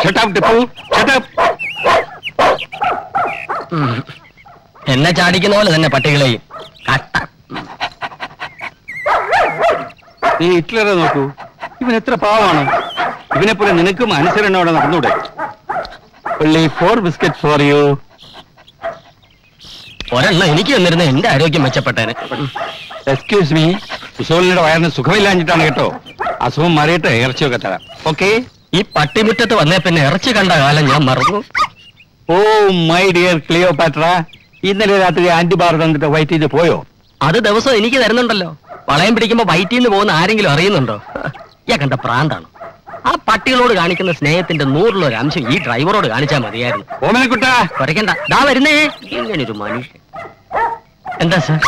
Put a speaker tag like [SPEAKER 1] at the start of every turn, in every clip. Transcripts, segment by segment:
[SPEAKER 1] Shut up, Tipu. Shut up.
[SPEAKER 2] ഉം. എന്നെ ചാടിക്കുന്ന പോലെ തന്നെ പട്ടികളെയും കട്ട
[SPEAKER 1] നീ ഹിറ്റ്ലറെ നോക്കൂ ഇവൻ എത്ര പാവമാണ് ഇവനെ പോലെ നിനക്കും അനുസരണയോടെ നടന്നൂടെ പുള്ളി ഫോർ ബിസ്ക്കറ്റ് ഫോർ യു
[SPEAKER 2] ഒരെണ്ണം എനിക്ക് വന്നിരുന്ന എന്റെ ആരോഗ്യം മെച്ചപ്പെട്ടേനെ
[SPEAKER 1] എക്സ്ക്യൂസ് മീ കുശോലിന്റെ വയറിന് സുഖമില്ലാഞ്ഞിട്ടാണ് കേട്ടോ അസുഖം മാറിയിട്ട് ഇറച്ചിയൊക്കെ തരാം ഓക്കെ
[SPEAKER 2] ഈ പട്ടിമുറ്റത്ത് വന്നേ പിന്നെ ഇറച്ചി കണ്ട കാലം ഞാൻ മറന്നു
[SPEAKER 1] ഓ മൈ ഡിയർ ക്ലിയോപാട്ര ഇന്നലെ രാത്രി ആന്റിബാർ തന്നിട്ട് വൈറ്റ് ചെയ്ത് പോയോ
[SPEAKER 2] അത് ദിവസം എനിക്ക് തരുന്നുണ്ടല്ലോ വളയം പിടിക്കുമ്പോ വയറ്റിൽ നിന്ന് പോകുന്ന ആരെങ്കിലും അറിയുന്നുണ്ടോ ഞാൻ കണ്ട പ്രാന്താണ് ആ പട്ടികളോട് കാണിക്കുന്ന സ്നേഹത്തിന്റെ നൂറിലൊരു അംശം ഈ ഡ്രൈവറോട് കാണിച്ചാൽ മതിയായിരുന്നു
[SPEAKER 1] ഓമനക്കുട്ട
[SPEAKER 2] കുറയ്ക്കണ്ട ദാ വരുന്നേ ഇങ്ങനൊരു മനുഷ്യൻ എന്താ സാർ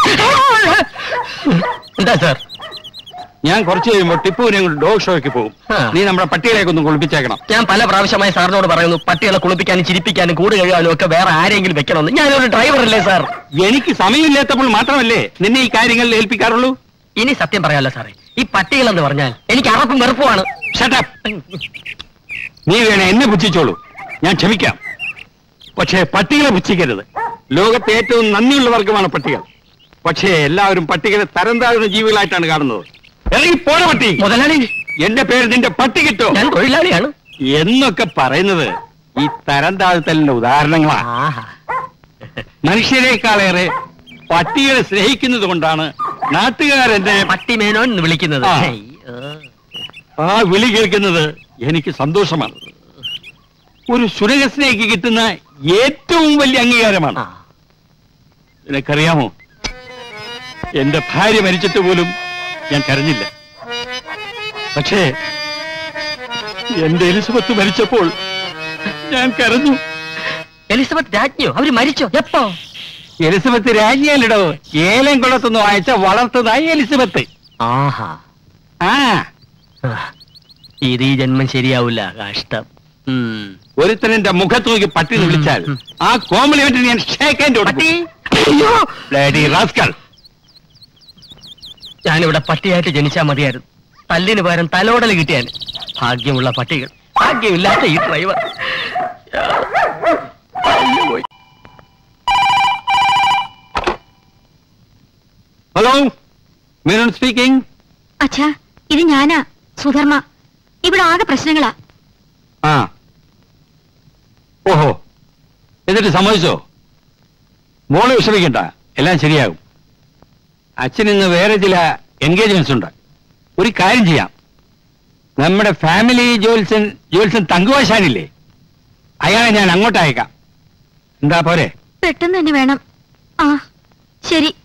[SPEAKER 2] എന്താ സാർ
[SPEAKER 1] ഞാൻ കുറച്ച് കഴിയുമ്പോൾ ടിപ്പുവിനെ കൊണ്ട് ഡോഗ് ഷോയ്ക്ക് പോകും
[SPEAKER 2] ആ.
[SPEAKER 1] നീ നമ്മുടെ പട്ടികളേക്ക് ഒന്ന് കുളിപ്പിച്ചേക്കണം
[SPEAKER 2] ഞാൻ പല പ്രാവശ്യമായി സാറിനോട് പറയുന്നു പട്ടികളെ കുളിപ്പിക്കാനും ചിരിപ്പിക്കാനും കൂട് കഴുകാനും ഒക്കെ വേറെ ആരെങ്കിലും വെക്കണമെന്ന് ഞാനൊരു ഡ്രൈവറല്ലേ സാർ
[SPEAKER 1] എനിക്ക് സമയമില്ലാത്തപ്പോൾ മാത്രമല്ലേ നിന്നെ ഈ കാര്യങ്ങളിൽ ഏൽപ്പിക്കാറുള്ളൂ
[SPEAKER 2] ഇനി സത്യം പറയാമല്ലോ സാറേ ഈ പട്ടികൾ എന്ന് പറഞ്ഞാൽ എനിക്ക് അറപ്പും വെറുപ്പുമാണ്
[SPEAKER 1] Shut up. നീ വേണേ എന്നെ പുച്ഛിച്ചോളൂ ഞാൻ ക്ഷമിക്കാം പക്ഷേ പട്ടികളെ പുച്ഛിക്കരുത് ലോകത്തെ ഏറ്റവും നന്ദിയുള്ള വർഗമാണ് പട്ടികൾ പക്ഷേ എല്ലാവരും പട്ടികളെ തരം താഴ്ന്ന ജീവികളായിട്ടാണ് കാണുന്നത് ഇറങ്ങി പോണ പട്ടി
[SPEAKER 2] മുതലാളി
[SPEAKER 1] എന്റെ പേര് നിന്റെ പട്ടി കിട്ടോ
[SPEAKER 2] ഞാൻ തൊഴിലാളിയാണ്
[SPEAKER 1] എന്നൊക്കെ പറയുന്നത് ഈ തരം താഴ്ത്തലിന്റെ ഉദാഹരണങ്ങളാണ്
[SPEAKER 2] ആഹാ
[SPEAKER 1] മനുഷ്യരെക്കാളേറെ പട്ടികളെ സ്നേഹിക്കുന്നത് കൊണ്ടാണ് നാട്ടുകാരെന്നെ
[SPEAKER 2] പട്ടി മേനോൻ എന്ന് വിളിക്കുന്നത്
[SPEAKER 1] ആ.
[SPEAKER 2] അയ്യോ.
[SPEAKER 1] ആ വിളി കേൾക്കുന്നത് എനിക്ക് സന്തോഷമാണ് ഒരു സുരകസ്നേഹിക്ക് കിട്ടുന്ന ഏറ്റവും വലിയ അംഗീകാരമാണ്
[SPEAKER 2] ആ.
[SPEAKER 1] നിനക്കറിയാമോ എന്റെ ഭാര്യ മരിച്ചിട്ട് പോലും ഞാൻ കരഞ്ഞില്ല പക്ഷേ എന്റെ എലിസബത്ത് മരിച്ചപ്പോൾ ഞാൻ കരഞ്ഞു
[SPEAKER 2] എലിസബത്ത് രാജ്ഞിയോ അവര് മരിച്ചോ എപ്പോ
[SPEAKER 1] എലിസബത്ത് രാജ്ഞിയല്ലടോ ഏലം കുളത്തുനിന്ന് വായിച്ച വളർത്തതായി എലിസബത്ത്
[SPEAKER 2] ആഹാ
[SPEAKER 1] ആ
[SPEAKER 2] ആ. ഇത് ഈ ജന്മം ശരിയാവില്ല കഷ്ടം ഉം.
[SPEAKER 1] ഒരുത്തൻ എന്റെ മുഖത്ത് നോക്കി പട്ടി എന്ന് വിളിച്ചാൽ
[SPEAKER 2] ഉം.
[SPEAKER 1] ആ കോംപ്ലിമെന്റ് ഞാൻ ഷേക്കാൻ
[SPEAKER 2] പട്ടി
[SPEAKER 1] റാസ്കൽ
[SPEAKER 2] ഞാനിവിടെ പട്ടിയായിട്ട് ജനിച്ചാ മതിയായിരുന്നു തല്ലിന് പകരം തലോടൽ കിട്ടിയാൽ ഭാഗ്യമുള്ള പട്ടികൾ ഭാഗ്യമില്ലാത്ത ഈ ഡ്രൈവർ പോയി
[SPEAKER 1] ഹലോ മീനോൺ സ്പീക്കിംഗ്
[SPEAKER 3] അച്ഛാ ഇത് ഞാനാ സുധർമ്മ ഇവിടെ ആകെ പ്രശ്നങ്ങളാ
[SPEAKER 1] ആ ഓഹോ എന്നിട്ട് സമ്മതിച്ചോ മോളെ വിഷമിക്കണ്ട എല്ലാം ശരിയാകും അച്ഛൻ ഇന്ന് വേറെ ചില എൻഗേജ്മെന്റ്സ് ഉണ്ട് ഒരു കാര്യം ചെയ്യാം നമ്മുടെ ഫാമിലി ജോൽസൻ ജോൽസൻ തങ്കുവാശാനില്ലേ അയാളെ ഞാൻ അങ്ങോട്ട് അയക്കാം എന്താ പോരെ
[SPEAKER 3] പെട്ടെന്ന് തന്നെ വേണം ആ ശരി